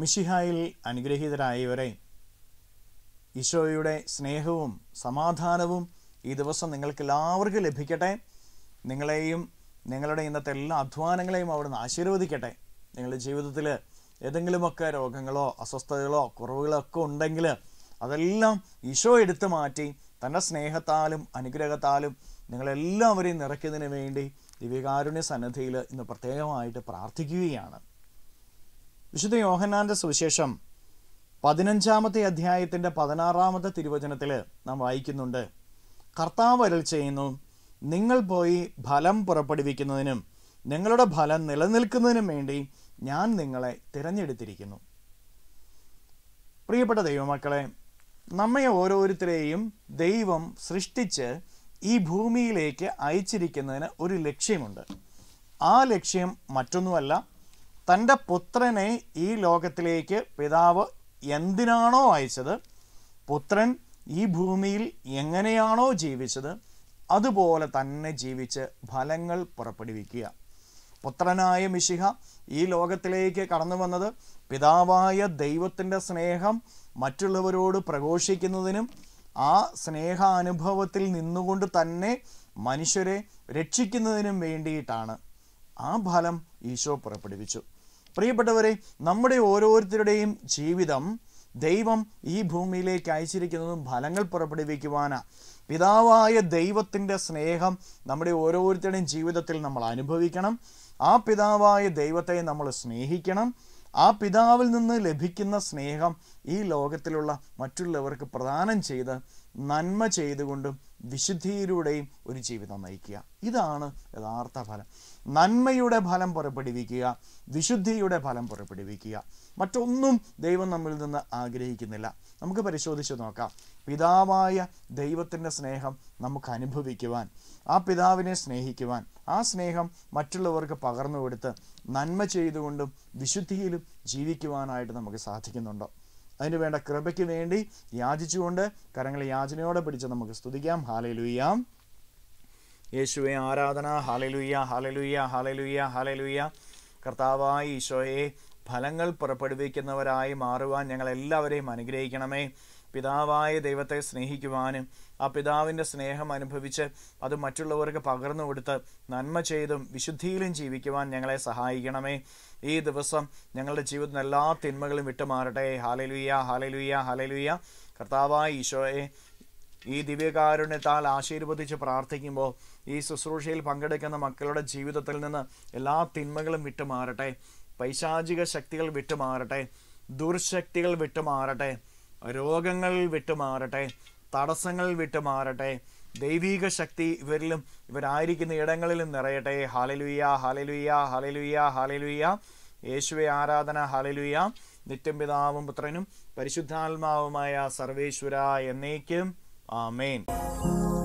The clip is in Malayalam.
മിഷിഹായിൽ അനുഗ്രഹീതരായവരെ ഈശോയുടെ സ്നേഹവും സമാധാനവും ഈ ദിവസം നിങ്ങൾക്ക് എല്ലാവർക്കും ലഭിക്കട്ടെ നിങ്ങളെയും നിങ്ങളുടെ ഇന്നത്തെ എല്ലാ അധ്വാനങ്ങളെയും അവിടുന്ന് ആശീർവദിക്കട്ടെ നിങ്ങളുടെ ജീവിതത്തിൽ ഏതെങ്കിലുമൊക്കെ രോഗങ്ങളോ അസ്വസ്ഥതകളോ കുറവുകളോ ഒക്കെ ഉണ്ടെങ്കിൽ അതെല്ലാം ഈശോ എടുത്തു മാറ്റി തൻ്റെ സ്നേഹത്താലും അനുഗ്രഹത്താലും നിങ്ങളെല്ലാവരെയും നിറയ്ക്കുന്നതിന് വേണ്ടി ദിവ്യകാരുണ്യ സന്നദ്ധിയിൽ ഇന്ന് പ്രത്യേകമായിട്ട് പ്രാർത്ഥിക്കുകയാണ് വിശുദ്ധ യോഹന്നാന്റെ സുവിശേഷം പതിനഞ്ചാമത്തെ അധ്യായത്തിൻ്റെ പതിനാറാമത്തെ തിരുവചനത്തിൽ നാം വായിക്കുന്നുണ്ട് കർത്താവ് അരുൾ ചെയ്യുന്നു നിങ്ങൾ പോയി ഫലം പുറപ്പെടുവിക്കുന്നതിനും നിങ്ങളുടെ ഫലം നിലനിൽക്കുന്നതിനും വേണ്ടി ഞാൻ നിങ്ങളെ തിരഞ്ഞെടുത്തിരിക്കുന്നു പ്രിയപ്പെട്ട ദൈവമക്കളെ നമ്മെ ഓരോരുത്തരെയും ദൈവം സൃഷ്ടിച്ച് ഈ ഭൂമിയിലേക്ക് അയച്ചിരിക്കുന്നതിന് ഒരു ലക്ഷ്യമുണ്ട് ആ ലക്ഷ്യം മറ്റൊന്നുമല്ല തൻ്റെ പുത്രനെ ഈ ലോകത്തിലേക്ക് പിതാവ് എന്തിനാണോ അയച്ചത് പുത്രൻ ഈ ഭൂമിയിൽ എങ്ങനെയാണോ ജീവിച്ചത് അതുപോലെ തന്നെ ജീവിച്ച് ഫലങ്ങൾ പുറപ്പെടുവിക്കുക പുത്രനായ മിശിഹ ഈ ലോകത്തിലേക്ക് കടന്നു വന്നത് പിതാവായ ദൈവത്തിൻ്റെ സ്നേഹം മറ്റുള്ളവരോട് പ്രഘോഷിക്കുന്നതിനും ആ സ്നേഹാനുഭവത്തിൽ നിന്നുകൊണ്ട് തന്നെ മനുഷ്യരെ രക്ഷിക്കുന്നതിനും വേണ്ടിയിട്ടാണ് ആ ഫലം ഈശോ പുറപ്പെടുവിച്ചു പ്രിയപ്പെട്ടവരെ നമ്മുടെ ഓരോരുത്തരുടെയും ജീവിതം ദൈവം ഈ ഭൂമിയിലേക്ക് അയച്ചിരിക്കുന്നതും ഫലങ്ങൾ പുറപ്പെടുവിക്കുവാനാണ് പിതാവായ ദൈവത്തിൻ്റെ സ്നേഹം നമ്മുടെ ഓരോരുത്തരുടെയും ജീവിതത്തിൽ നമ്മൾ അനുഭവിക്കണം ആ പിതാവായ ദൈവത്തെ നമ്മൾ സ്നേഹിക്കണം ആ പിതാവിൽ നിന്ന് ലഭിക്കുന്ന സ്നേഹം ഈ ലോകത്തിലുള്ള മറ്റുള്ളവർക്ക് പ്രദാനം ചെയ്ത് നന്മ ചെയ്തുകൊണ്ടും വിശുദ്ധിയിലൂടെയും ഒരു ജീവിതം നയിക്കുക ഇതാണ് യഥാർത്ഥ ഫലം നന്മയുടെ ഫലം പുറപ്പെടുവിക്കുക വിശുദ്ധിയുടെ ഫലം പുറപ്പെടുവിക്കുക മറ്റൊന്നും ദൈവം നമ്മിൽ നിന്ന് ആഗ്രഹിക്കുന്നില്ല നമുക്ക് പരിശോധിച്ച് നോക്കാം പിതാവായ ദൈവത്തിൻ്റെ സ്നേഹം നമുക്ക് അനുഭവിക്കുവാൻ ആ പിതാവിനെ സ്നേഹിക്കുവാൻ ആ സ്നേഹം മറ്റുള്ളവർക്ക് പകർന്നു കൊടുത്ത് നന്മ ചെയ്തുകൊണ്ടും വിശുദ്ധിയിലും ജീവിക്കുവാനായിട്ട് നമുക്ക് സാധിക്കുന്നുണ്ടോ അതിന് വേണ്ട കൃപയ്ക്ക് വേണ്ടി യാചിച്ചുകൊണ്ട് കരങ്ങളെ യാചനയോടെ പിടിച്ച് നമുക്ക് സ്തുതിക്കാം ഹാലലുയ്യാം യേശുവെ ആരാധന ഹാലലുയ്യ ഹാലലുയ്യ ഹാലലുയ്യ ഹാലലുയ്യ കർത്താവായ ഈശോയെ ഫലങ്ങൾ പുറപ്പെടുവിക്കുന്നവരായി മാറുവാൻ ഞങ്ങൾ എല്ലാവരെയും അനുഗ്രഹിക്കണമേ പിതാവായ ദൈവത്തെ സ്നേഹിക്കുവാനും ആ പിതാവിൻ്റെ സ്നേഹം അനുഭവിച്ച് അത് മറ്റുള്ളവർക്ക് പകർന്നു കൊടുത്ത് നന്മ ചെയ്തും വിശുദ്ധിയിലും ജീവിക്കുവാൻ ഞങ്ങളെ സഹായിക്കണമേ ഈ ദിവസം ഞങ്ങളുടെ ജീവിതത്തിൽ എല്ലാ തിന്മകളും വിട്ടുമാറട്ടെ ഹാലലുയ്യ ഹാലലുയ്യ ഹാലലുയ്യ കർത്താവായ ഈശോയെ ഈ ദിവ്യകാരുണ്യത്താൽ ആശീർവദിച്ച് പ്രാർത്ഥിക്കുമ്പോൾ ഈ ശുശ്രൂഷയിൽ പങ്കെടുക്കുന്ന മക്കളുടെ ജീവിതത്തിൽ നിന്ന് എല്ലാ തിന്മകളും വിട്ടുമാറട്ടെ പൈശാചിക ശക്തികൾ വിട്ടുമാറട്ടെ ദുർശക്തികൾ വിട്ടുമാറട്ടെ രോഗങ്ങൾ വിട്ടുമാറട്ടെ തടസ്സങ്ങൾ വിട്ടുമാറട്ടെ ദൈവീക ശക്തി ഇവരിലും ഇവരായിരിക്കുന്ന ഇടങ്ങളിലും നിറയട്ടെ ഹാലലുയ്യ ഹാലലുയ്യ ഹാലലുയ്യ ഹാലലുയ്യ യേശുവെ ആരാധന ഹാലലുയ്യ നിത്യം പിതാവും പുത്രനും പരിശുദ്ധാത്മാവുമായ സർവേശ്വര എന്നേക്കും ആമേൻ